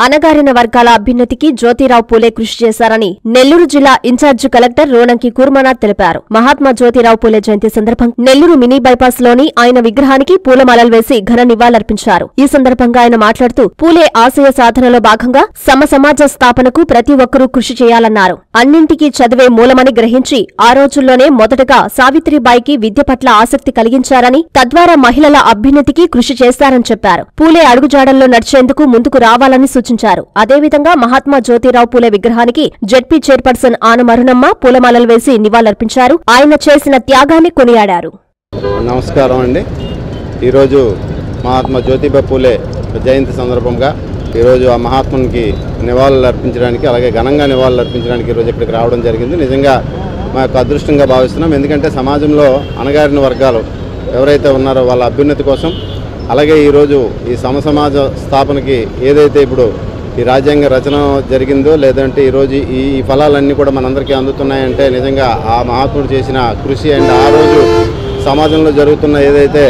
అణగారిన వర్గాల అభ్యున్నతికి జ్యోతిరావు పూలే కృషి చేశారని నెల్లూరు జిల్లా ఇన్ఛార్జి కలెక్టర్ రోనంకి కూర్మనాథ్ తెలిపారు మహాత్మా జ్యోతిరావు పూలే జయంతి సందర్భంగా నెల్లూరు మినీ బైపాస్ లోని ఆయన విగ్రహానికి పూలమాలలు వేసి ఘన నివాళులర్పించారు ఈ సందర్భంగా ఆయన మాట్లాడుతూ పూలే ఆశయ సాధనలో భాగంగా సమ సమాజ స్థాపనకు ప్రతి ఒక్కరూ కృషి చేయాలన్నారు అన్నింటికీ చదివే మూలమని గ్రహించి ఆ రోజుల్లోనే మొదటగా సావిత్రిబాయికి విద్య పట్ల ఆసక్తి కలిగించారని తద్వారా మహిళల అభ్యున్నతికి కృషి చేశారని చెప్పారు పూలే అడుగుజాడల్లో నడిచేందుకు ముందుకు రావాలని సూచించారు అదేవిధంగా మహాత్మా జ్యోతిరావు పూలే విగ్రహానికి జడ్పీ చైర్పర్సన్ ఆనమరుణమ్మ పూలమాలలు వేసి నివాళులర్పించారు ఆయన చేసిన త్యాగాన్ని కొనియాడారు నమస్కారం అండి ఈరోజు మహాత్మా జ్యోతిబా పూలే జయంతి సందర్భంగా ఈరోజు ఆ మహాత్మునికి నివాళులు అర్పించడానికి అలాగే ఘనంగా నివాళులు అర్పించడానికి ఈరోజు ఇక్కడికి రావడం జరిగింది నిజంగా మా యొక్క అదృష్టంగా భావిస్తున్నాం ఎందుకంటే సమాజంలో అణగారిన వర్గాలు ఎవరైతే ఉన్నారో వాళ్ళ అభ్యున్నతి కోసం అలాగే ఈరోజు ఈ సమసమాజ స్థాపనకి ఏదైతే ఇప్పుడు ఈ రాజ్యాంగ రచన జరిగిందో లేదంటే ఈరోజు ఈ ఈ ఫలాలన్నీ కూడా మనందరికీ అందుతున్నాయంటే నిజంగా ఆ మహాత్ముడు చేసిన కృషి అండ్ ఆ రోజు సమాజంలో జరుగుతున్న ఏదైతే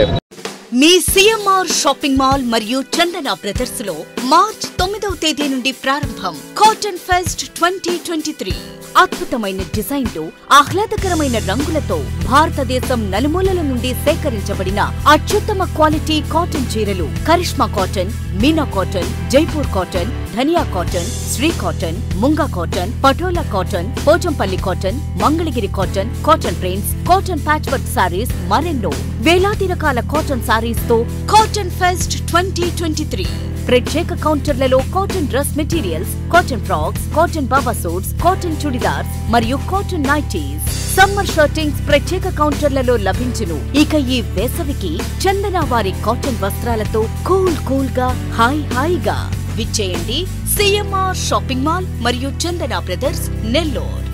మీ సిఎంఆర్ షాపింగ్ మాల్ మరియు చందన బ్రదర్స్ లో మార్చ్ తొమ్మిదవ తేదీ నుండి ప్రారంభం cotton fest twenty twenty three అద్భుతమైన డిజైన్లు ఆహ్లాదకరమైన రంగులతో భారతదేశం నలుమూలల నుండి సేకరించబడిన అత్యుత్తమ క్వాలిటీ కాటన్ చీరలు Karishma cotton Meena cotton Jaipur cotton Dhaniya cotton Shri cotton Munga cotton Patola cotton Pochampally cotton Mangalagiri cotton cotton prints cotton patch work saris మరెన్నో వేలాది రకాల కాటన్ సారీస్ తో cotton fest twenty twenty three ప్రత్యేక కౌంటర్లలో cotton dress materials cotton frocks cotton baba suits cotton chudidars మరియు cotton nighties summer shirtings ప్రత్యేక కౌంటర్లలో లభించును ఇక ఈ వేసవికి చందన వారి కాటన్ వస్త్రాలతో కూల్ కూల్ గా హాయ్ హాయిగా విచ్చేయండి సిఎంఆర్ షాపింగ్ మాల్ మరియు చందన బ్రదర్స్ నెల్లూరు